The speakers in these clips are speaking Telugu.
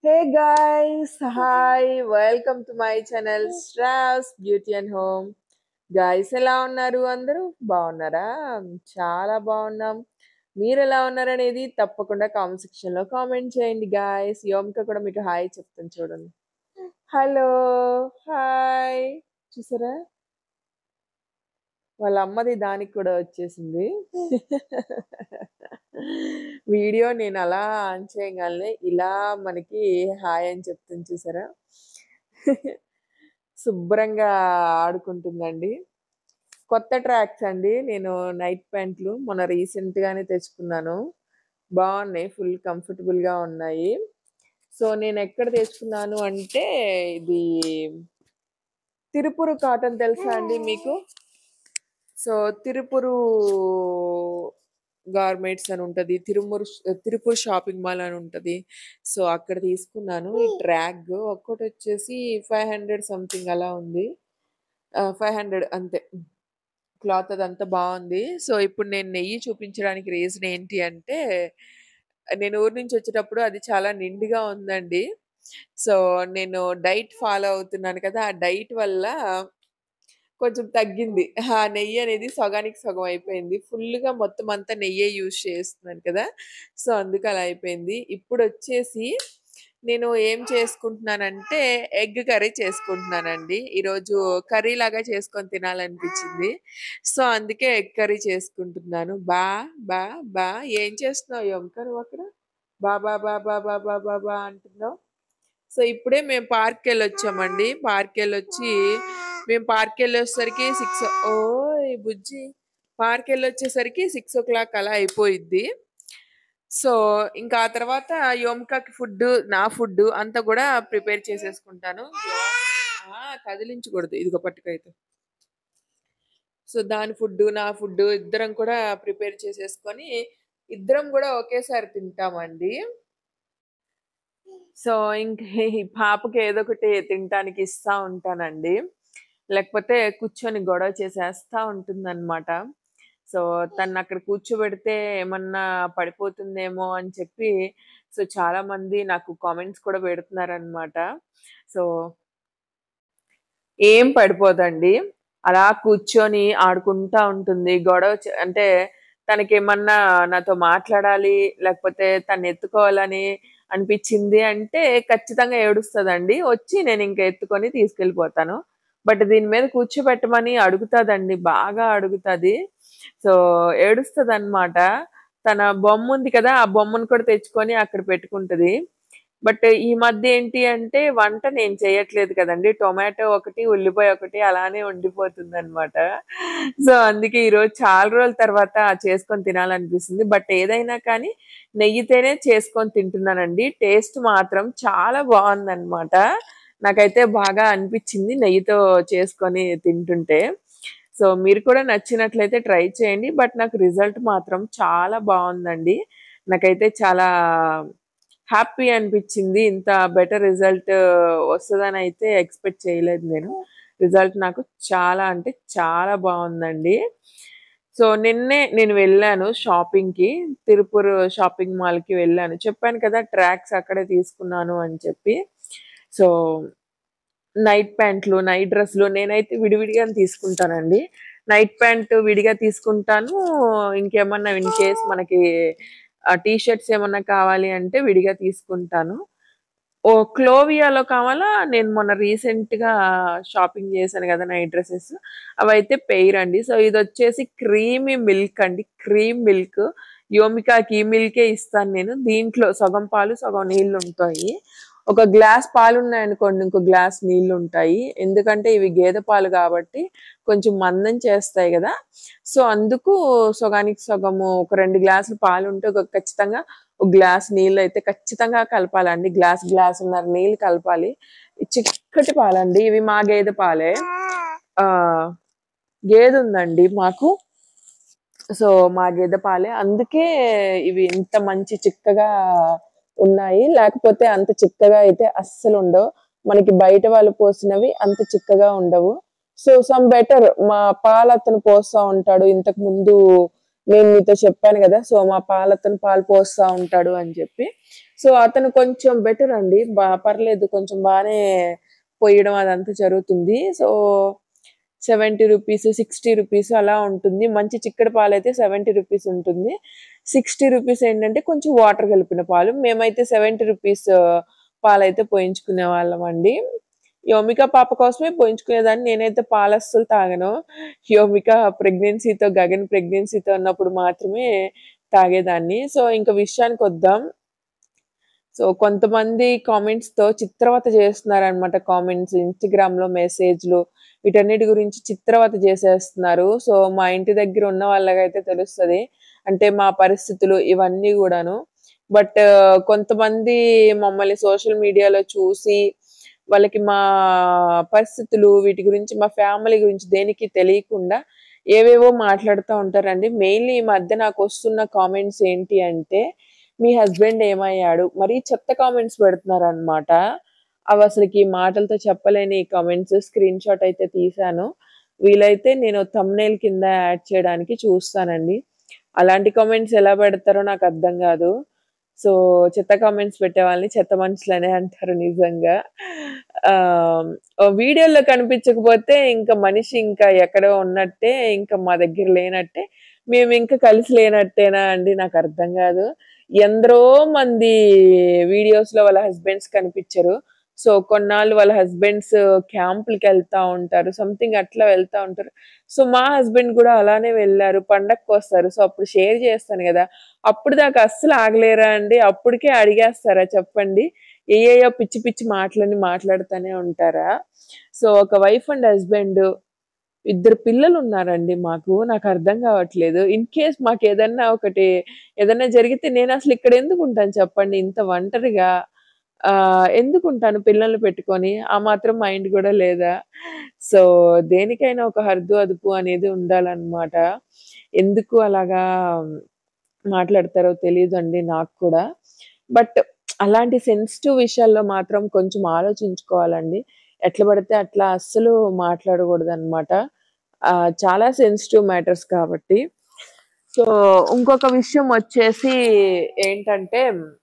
Hey guys hi welcome to my channel straws beauty and home guys ఎలా ఉన్నారు అందరూ బాగున్నారా చాలా బాగున్నాం మీరు ఎలా ఉన్నారనేది తప్పకుండా కామెంట్ సెక్షన్ లో కామెంట్ చేయండి గాయస్ యోమిక కూడా మీకు హాయ్ చెప్తాను చూడండి హలో హాయ్ చూసారా వాళ్ళ అమ్మది దానికి కూడా వచ్చేసింది వీడియో నేను అలా ఆన్ చేయగానే ఇలా మనకి హాయ్ అని చెప్తుంది చూసారా శుభ్రంగా ఆడుకుంటుందండి కొత్త ట్రాక్స్ అండి నేను నైట్ ప్యాంట్లు మొన్న రీసెంట్ గానే తెచ్చుకున్నాను బాగున్నాయి ఫుల్ కంఫర్టబుల్ గా ఉన్నాయి సో నేను ఎక్కడ తెచ్చుకున్నాను అంటే ఇది తిరుపురు కాటన్ తెలుసా అండి మీకు సో తిరుపురు గార్మెంట్స్ అని ఉంటుంది తిరుమురు తిరుపూర్ షాపింగ్ మాల్ అని ఉంటుంది సో అక్కడ తీసుకున్నాను ఈ ట్రాక్ ఒక్కటి వచ్చేసి ఫైవ్ హండ్రెడ్ సంథింగ్ అలా ఉంది ఫైవ్ హండ్రెడ్ అంతే క్లాత్ అదంతా బాగుంది సో ఇప్పుడు నేను నెయ్యి చూపించడానికి రీజన్ ఏంటి అంటే నేను ఊరి నుంచి వచ్చేటప్పుడు అది చాలా నిండుగా ఉందండి సో నేను డైట్ ఫాలో అవుతున్నాను కదా ఆ డైట్ వల్ల కొంచెం తగ్గింది ఆ నెయ్యి అనేది సగానికి సగం అయిపోయింది ఫుల్గా మొత్తం అంతా నెయ్యే యూజ్ చేస్తున్నాను కదా సో అందుకు అలా అయిపోయింది ఇప్పుడు వచ్చేసి నేను ఏం చేసుకుంటున్నానంటే ఎగ్ కర్రీ చేసుకుంటున్నానండి ఈరోజు కర్రీ లాగా చేసుకొని తినాలనిపించింది సో అందుకే ఎగ్ కర్రీ చేసుకుంటున్నాను బా బా బా ఏం చేస్తున్నావు యోమక నువ్వు అక్కడ బా బా బా బా బా బా బా బా అంటున్నావు సో ఇప్పుడే మేము పార్క్ వెళ్ళి వచ్చామండి పార్క్ వెళ్ళి వచ్చి మేము పార్క్ వెళ్ళేసరికి సిక్స్ ఓ బుజ్జి పార్క్ వెళ్ళి వచ్చేసరికి సిక్స్ ఓ క్లాక్ అలా అయిపోయిద్ది సో ఇంకా ఆ తర్వాత యోమికాకి ఫుడ్ నా ఫుడ్ అంతా కూడా ప్రిపేర్ చేసేసుకుంటాను ఆ, కదిలించకూడదు ఇదిగో పట్టుకైతే సో దాని ఫుడ్ నా ఫుడ్ ఇద్దరం కూడా ప్రిపేర్ చేసేసుకొని ఇద్దరం కూడా ఒకేసారి తింటామండి సో ఇంక ఈ పాపకి ఏదో ఒకటి తినటానికి ఇస్తా ఉంటానండి లేకపోతే కూర్చొని గొడవ చేసేస్తా ఉంటుందన్నమాట సో తను అక్కడ కూర్చోబెడితే ఏమన్నా పడిపోతుందేమో అని చెప్పి సో చాలా మంది నాకు కామెంట్స్ కూడా పెడుతున్నారనమాట సో ఏం పడిపోదండి అలా కూర్చొని ఆడుకుంటా ఉంటుంది గొడవ చే- అంటే తనకేమన్నా నాతో మాట్లాడాలి లేకపోతే తను ఎత్తుకోవాలని అనిపించింది అంటే ఖచ్చితంగా ఏడుస్తుందండి వచ్చి నేను ఇంకా ఎత్తుకొని తీసుకెళ్ళిపోతాను బట్ దీని మీద కూర్చోబెట్టమని అడుగుతాదండి బాగా అడుగుతుంది సో ఏడుస్తుంది అనమాట తన బొమ్మ ఉంది కదా ఆ బొమ్మను కూడా తెచ్చుకొని అక్కడ పెట్టుకుంటది బట్ ఈ మధ్య ఏంటి అంటే వంట నేను చేయట్లేదు కదండి టొమాటో ఒకటి ఉల్లిపాయ ఒకటి అలానే ఉండిపోతుంది అనమాట సో అందుకే ఈరోజు చాలా రోజుల తర్వాత చేసుకొని తినాలనిపిస్తుంది బట్ ఏదైనా కానీ నెయ్యితేనే చేసుకొని తింటున్నానండి టేస్ట్ మాత్రం చాలా బాగుందన్నమాట నాకైతే బాగా అనిపించింది నెయ్యితో చేసుకొని తింటుంటే సో మీరు కూడా నచ్చినట్లయితే ట్రై చేయండి బట్ నాకు రిజల్ట్ మాత్రం చాలా బాగుందండి నాకైతే చాలా హ్యాపీ అనిపించింది ఇంత బెటర్ రిజల్ట్ వస్తుందని అయితే ఎక్స్పెక్ట్ చేయలేదు నేను రిజల్ట్ నాకు చాలా అంటే చాలా బాగుందండి సో నిన్నే నేను వెళ్ళాను షాపింగ్కి తిరుపూర్ షాపింగ్ మాల్కి వెళ్ళాను చెప్పాను కదా ట్రాక్స్ అక్కడే తీసుకున్నాను అని చెప్పి సో నైట్ ప్యాంట్లు నైట్ డ్రెస్లు నేనైతే విడివిడిగా తీసుకుంటానండి నైట్ ప్యాంట్ విడిగా తీసుకుంటాను ఇంకేమన్నా ఇన్ కేస్ మనకి టీ షర్ట్స్ ఏమన్నా కావాలి అంటే విడిగా తీసుకుంటాను ఓ క్లోవియాలో కావాలా నేను మొన్న రీసెంట్ గా షాపింగ్ చేశాను కదా నైట్ డ్రెస్సెస్ అవైతే పెయిర్ అండి సో ఇది వచ్చేసి క్రీమీ మిల్క్ అండి క్రీమ్ మిల్క్ యోమికాకి ఈ మిల్కే ఇస్తాను నేను దీంట్లో సగం పాలు సగం నీళ్లు ఉంటాయి ఒక గ్లాస్ పాలు ఉన్నాయనుకోండి ఇంకో గ్లాస్ నీళ్లు ఉంటాయి ఎందుకంటే ఇవి గేదె పాలు కాబట్టి కొంచెం మందం చేస్తాయి కదా సో అందుకు సగానికి సగము ఒక రెండు గ్లాసులు పాలు ఉంటే ఒక ఖచ్చితంగా ఒక గ్లాస్ నీళ్ళు అయితే ఖచ్చితంగా కలపాలండి గ్లాస్ గ్లాసున్నర నీళ్ళు కలపాలి ఈ చిక్కటి పాలండి ఇవి మా గేదె పాలే ఆ గేదె ఉందండి మాకు సో మా గేదె పాలే అందుకే ఇవి ఇంత మంచి చిక్కగా ఉన్నాయి లేకపోతే అంత చిక్కగా అయితే అస్సలు ఉండవు మనకి బయట వాళ్ళు పోసినవి అంత చిక్కగా ఉండవు సో సమ్ బెటర్ మా పాలు అతను పోస్తా ఉంటాడు ఇంతకు ముందు నేను మీతో చెప్పాను కదా సో మా పాలతను పాలు పోస్తా ఉంటాడు అని చెప్పి సో అతను కొంచెం బెటర్ అండి బా పర్లేదు కొంచెం బాగానే పోయడం అదంతా జరుగుతుంది so seventy rupees sixty rupees అలా ఉంటుంది మంచి చిక్కడి పాలు అయితే సెవెంటీ రూపీస్ ఉంటుంది సిక్స్టీ రూపీస్ ఏంటంటే కొంచెం వాటర్ కలిపిన పాలు మేమైతే సెవెంటీ రూపీస్ పాలు అయితే పోయించుకునే వాళ్ళం అండి యోమిక పాప కోసమే పోయించుకునేదాన్ని నేనైతే పాలు అస్సలు తాగను యోమిక ప్రెగ్నెన్సీతో గగన్ ప్రెగ్నెన్సీతో ఉన్నప్పుడు మాత్రమే తాగేదాన్ని సో ఇంకా విషయానికి వద్దాం సో కొంతమంది కామెంట్స్ తో చిత్రవత చేస్తున్నారు అనమాట కామెంట్స్ ఇన్స్టాగ్రామ్ లో మెసేజ్లు వీటన్నిటి గురించి చిత్రవత చేసేస్తున్నారు సో మా ఇంటి దగ్గర ఉన్న వాళ్ళకైతే తెలుస్తుంది అంటే మా పరిస్థితులు ఇవన్నీ కూడాను బట్ కొంతమంది మమ్మల్ని సోషల్ మీడియాలో చూసి వాళ్ళకి మా పరిస్థితులు వీటి గురించి మా ఫ్యామిలీ గురించి దేనికి తెలియకుండా ఏవేవో మాట్లాడుతూ ఉంటారండి మెయిన్లీ ఈ మధ్య నాకు వస్తున్న కామెంట్స్ ఏంటి అంటే మీ హస్బెండ్ ఏమయ్యాడు మరీ చెత్త కామెంట్స్ పెడుతున్నారు అనమాట అవి అసలుకి మాటలతో చెప్పలేని కామెంట్స్ స్క్రీన్ షాట్ అయితే తీసాను వీలైతే నేను thumbnail కింద యాడ్ చేయడానికి చూస్తానండి అలాంటి కామెంట్స్ ఎలా పెడతారో నాకు అర్థం కాదు సో చెత్త కామెంట్స్ పెట్టే వాళ్ళని చెత్త మనుషులనే అంటారు నిజంగా ఆ వీడియోలో కనిపించకపోతే ఇంకా మనిషి ఇంకా ఎక్కడో ఉన్నట్టే ఇంకా మా దగ్గర లేనట్టే మేము ఇంకా కలిసి లేనట్టేనా అండి నాకు అర్థం కాదు ఎందరో మంది వీడియోస్ లో వాళ్ళ హస్బెండ్స్ కనిపించరు సో కొన్నాళ్ళు వాళ్ళ హస్బెండ్స్ క్యాంపులకి వెళ్తా ఉంటారు సంథింగ్ అట్లా వెళ్తా ఉంటారు సో మా హస్బెండ్ కూడా అలానే వెళ్ళారు పండగకి వస్తారు సో అప్పుడు షేర్ చేస్తాను కదా అప్పుడు దాకా అస్సలు ఆగలేరా అండి అప్పటికే అడిగేస్తారా చెప్పండి ఏయో పిచ్చి పిచ్చి మాటలని మాట్లాడుతూనే ఉంటారా సో ఒక వైఫ్ అండ్ హస్బెండ్ ఇద్దరు పిల్లలు ఉన్నారండి మాకు నాకు అర్థం కావట్లేదు ఇన్ కేస్ మాకు ఏదన్నా ఒకటి ఏదన్నా జరిగితే నేను అసలు ఇక్కడ ఎందుకు ఉంటాను చెప్పండి ఇంత ఒంటరిగా ఆ ఎందుకు ఉంటాను పిల్లల్ని పెట్టుకొని ఆ మాత్రం మైండ్ కూడా లేదా సో దేనికైనా ఒక హద్దు అదుపు అనేది ఉండాలన్నమాట ఎందుకు అలాగా మాట్లాడతారో తెలియదండి నాకు కూడా బట్ అలాంటి సెన్సిటివ్ విషయాల్లో మాత్రం కొంచెం ఆలోచించుకోవాలండి ఎట్లా పడితే అట్లా అస్సలు మాట్లాడకూడదు అనమాట చాలా సెన్సిటివ్ మ్యాటర్స్ కాబట్టి సో ఇంకొక విషయం వచ్చేసి ఏంటంటే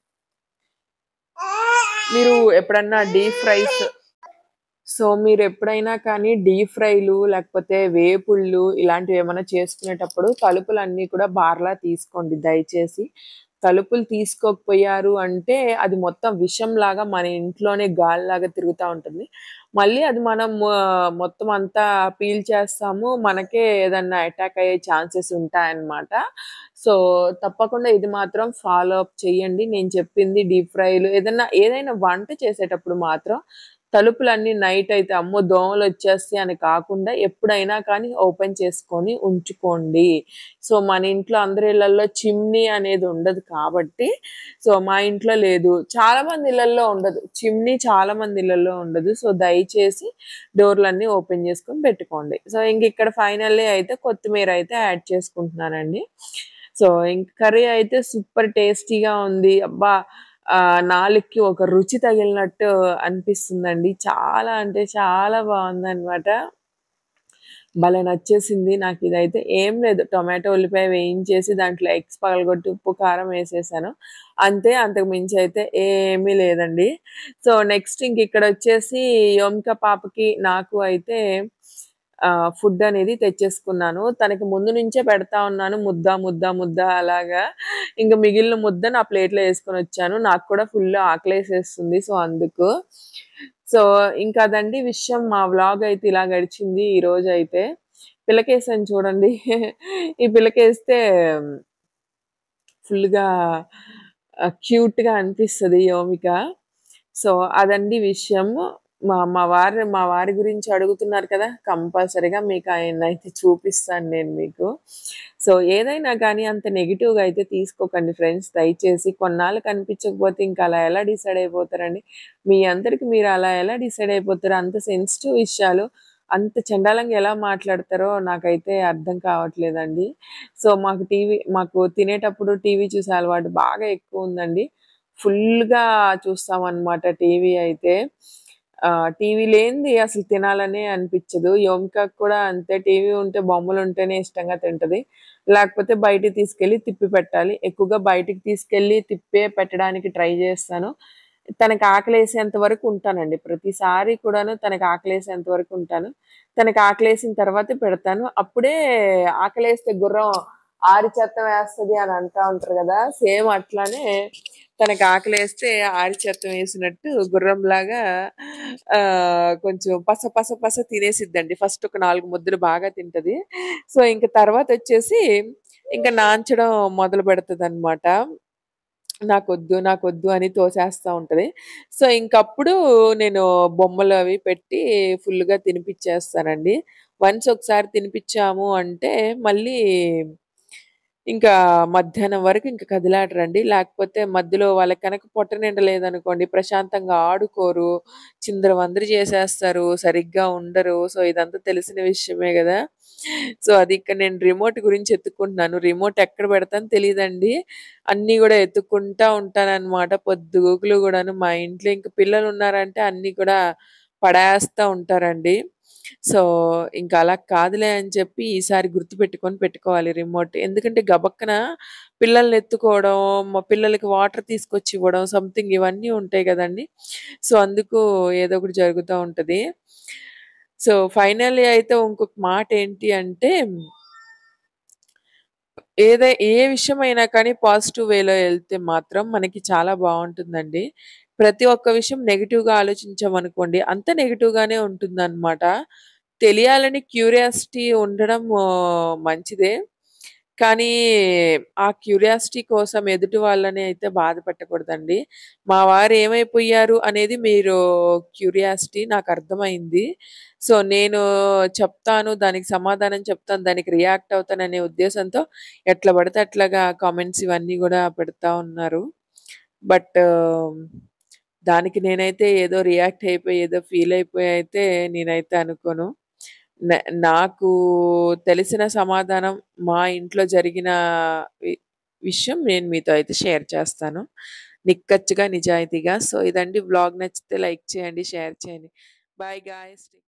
మీరు ఎప్పుడన్నా డీప్ ఫ్రైస్ సో మీరు ఎప్పుడైనా కానీ డీప్ ఫ్రైలు లేకపోతే వేపుళ్ళు ఇలాంటివి ఏమైనా చేసుకునేటప్పుడు తలుపులన్నీ కూడా బార్లా తీసుకోండి దయచేసి తలుపులు తీసుకోకపోయారు అంటే అది మొత్తం విషం లాగా మన ఇంట్లోనే గాలిలాగా తిరుగుతూ ఉంటుంది మళ్ళీ అది మనం ఆ, మొత్తం అంతా పీల్ చేస్తాము మనకే ఏదన్నా అటాక్ అయ్యే ఛాన్సెస్ ఉంటాయన్నమాట సో తప్పకుండా ఇది మాత్రం ఫాలో అప్ చేయండి నేను చెప్పింది డీప్ ఫ్రైలు ఏదైనా ఏదైనా వంట చేసేటప్పుడు మాత్రం తలుపులన్నీ నైట్ అయితే అమ్మో దోమలు వచ్చేస్తాయి అని కాకుండా ఎప్పుడైనా కానీ ఓపెన్ చేసుకొని ఉంచుకోండి సో మన ఇంట్లో అందరి ఇళ్లలో చిమ్నీ అనేది ఉండదు కాబట్టి సో మా ఇంట్లో లేదు చాలా మంది ఇళ్లలో ఉండదు చిమ్నీ చాలా మంది ఇళ్లలో ఉండదు సో దయచేసి డోర్లన్నీ ఓపెన్ చేసుకొని పెట్టుకోండి సో ఇంక ఇక్కడ ఫైనల్లీ అయితే కొత్తిమీర అయితే యాడ్ చేసుకుంటున్నానండి సో ఇంక కర్రీ అయితే సూపర్ టేస్టీగా ఉంది అబ్బా ఆ నాలుగుకి ఒక రుచి తగిలినట్టు అనిపిస్తుందండి చాలా అంటే చాలా బాగుంది అనమాట భలే నచ్చేసింది నాకు ఇదైతే ఏం లేదు టొమాటో ఉల్లిపాయ వేయించేసి దాంట్లో ఎగ్స్ పగలగొట్టి ఉప్పు కారం వేసేసాను అంతే అంతకు మించి అయితే ఏమీ లేదండి సో నెక్స్ట్ ఇంక ఇక్కడ వచ్చేసి యోమిక పాపకి నాకు అయితే ఫుడ్ అనేది తెచ్చేసుకున్నాను తనకి ముందు నుంచే పెడతా ఉన్నాను ముద్ద ముద్ద ముద్ద అలాగా ఇంకా మిగిలిన ముద్ద నా ప్లేట్లో వేసుకొని వచ్చాను నాకు కూడా ఫుల్ ఆకలేసేస్తుంది సో అందుకు సో ఇంకా అదండి విషయం మా వ్లాగ్ అయితే ఇలా గడిచింది ఈ రోజు అయితే పిల్లకేసాను చూడండి ఈ పిల్లకేస్తే ఫుల్గా క్యూట్గా అనిపిస్తుంది యోమిక సో అదండి విషయం మా మా వారి మా వారి గురించి అడుగుతున్నారు కదా కంపల్సరీగా మీకు ఆయన అయితే చూపిస్తాను నేను మీకు సో ఏదైనా కానీ అంత నెగిటివ్గా అయితే తీసుకోకండి ఫ్రెండ్స్ దయచేసి కొన్నాళ్ళు కనిపించకపోతే ఇంకా అలా ఎలా డిసైడ్ అయిపోతారండి మీ అందరికి మీరు అలా ఎలా డిసైడ్ అయిపోతారు అంత సెన్సిటివ్ విషయాలు అంత చండాలంగా ఎలా మాట్లాడతారో నాకైతే అర్థం కావట్లేదండి సో మాకు టీవీ మాకు తినేటప్పుడు టీవీ చూసే అలవాటు బాగా ఎక్కువ ఉందండి ఫుల్గా చూస్తామన్నమాట టీవీ అయితే టీవీ లేనిది అసలు తినాలనే అనిపించదు యోమిక కూడా అంతే టీవీ ఉంటే బొమ్మలు ఉంటేనే ఇష్టంగా తింటది లేకపోతే బయటికి తీసుకెళ్ళి తిప్పి పెట్టాలి. ఎక్కువగా బయటికి తీసుకెళ్ళి తిప్పే పెట్టడానికి ట్రై చేస్తాను. తనకి ఆకలేసేంత వరకు ఉంటానండి. ప్రతిసారి కూడాను తనకి ఆకలేసేంత వరకు ఉంటాను. తనకి ఆకలేసిన తర్వాతే పెడతాను. అప్పుడే ఆకలేస్తే గుర్రం ఆరిచెత్త వేస్తది అని అంటా ఉంటారు గదా! సేమ్ అట్లానే తనకి ఆకలేస్తే ఆరిచెత్తం వేసినట్టు గుర్రంలాగా ఆహ్, కొంచెం పస పస పస తినేసిద్దండి. ఫస్ట్ ఒక 4 ముద్దలు బాగా తింటది. సో, ఇంక తర్వాతొచ్చేసి ఇంక నాంచడం మొదలు పెడతదనమాట. నాకొద్దు, నాకొద్దు అని తోసేస్తా ఉంటది. సో, ఇంకప్పుడు నేను బొమ్మలు అవి పెట్టి ఫుల్‌గా తినిపిచ్చేస్తానండి. వన్స్ ఒకసారి తినిపిచ్చాము అంటే మళ్ళీ ఇంకా మధ్యాహ్నం వరకు ఇంక కదిలాడరండి. లేకపోతే మధ్యలో వాళ్ళకి గనక పొట్ట నిండలేదనుకోండి ప్రశాంతంగా ఆడుకోరు. చిందరవందర చేసేస్తారు. సరిగ్గా ఉండరు. సో, ఇదంతా తెలిసిన విషయమే గదా! సో, అది ఇక్కడ నేను రిమోట్ గురించి ఎతుక్కుంటున్నాను. రిమోట్ ఎక్కడ పెడతానో తెలీదండి. అన్నీ గూడా ఎతుక్కుంటా ఉంటాననమాట. పొద్దుగూకులు గూడాను మా ఇంట్లో ఇంక పిల్లలున్నారంటే అన్నీ కూడా పడేస్తా ఉంటారండి. సో, ఇంక అలా కాదులే అని చెప్పి ఈసారి గుర్తుపెట్టుకొని పెట్టుకోవాలి రిమోట్. ఎందుకంటే గబక్కన పిల్లల్ని ఎత్తుకోవడం, మా పిల్లలకి వాటర్ తీసుకొచ్చి ఇవ్వడం సంథింగ్ ఇవన్నీ ఉంటాయి గదండీ! సో, అందుకు ఏదో ఒకటి జరుగుతా ఉంటది. సో, ఫైనల్లీ అయితే ఇంకొక మాటేంటి అంటే ఏదై ఏ విషయమైనా కానీ పాజిటివ్ వేలో ఎళ్తే మాత్రం మనకి చాలా బావుంటుందండి. ప్రతి ఒక్క విషయం నెగెటివ్‌గా ఆలోచించామనుకోండి అంతా నెగెటివ్‌గానే ఉంటుందనమాట. తెలియాలని క్యూరియాసిటీ ఉండడం మంచిదే. కానీ ఆ క్యూరియాసిటీ కోసం ఎదుటి వాళ్ళని అయితే బాధ పెట్టకూడదండి. మా వారు ఏమైపోయారు అనేది మీరు క్యూరియాసిటీ నాకర్థమైంది. సో, నేను చెప్తాను, దానికి సమాధానం చెప్తాను, దానికి రియాక్ట్ అవుతాననే ఉద్దేశంతో ఎట్లా పడితే అట్లాగా కామెంట్స్ ఇవన్నీ గూడా పెడతా ఉన్నారు. బట్ దానికి నేనైతే ఏదో రియాక్ట్ అయిపోయి, ఏదో ఫీల్ అయిపోయి అయితే నేనైతే అనుకోను. న నాకు తెలిసిన సమాధానం మా ఇంట్లో జరిగిన వి విషయం నేను మీతో అయితే షేర్ చేస్తాను. నిక్కచ్చిగా, నిజాయితీగా. సో, ఇదండి వ్లాగ్ నచ్చితే లైక్ చేయండి, షేర్ చేయండి. Bye guys.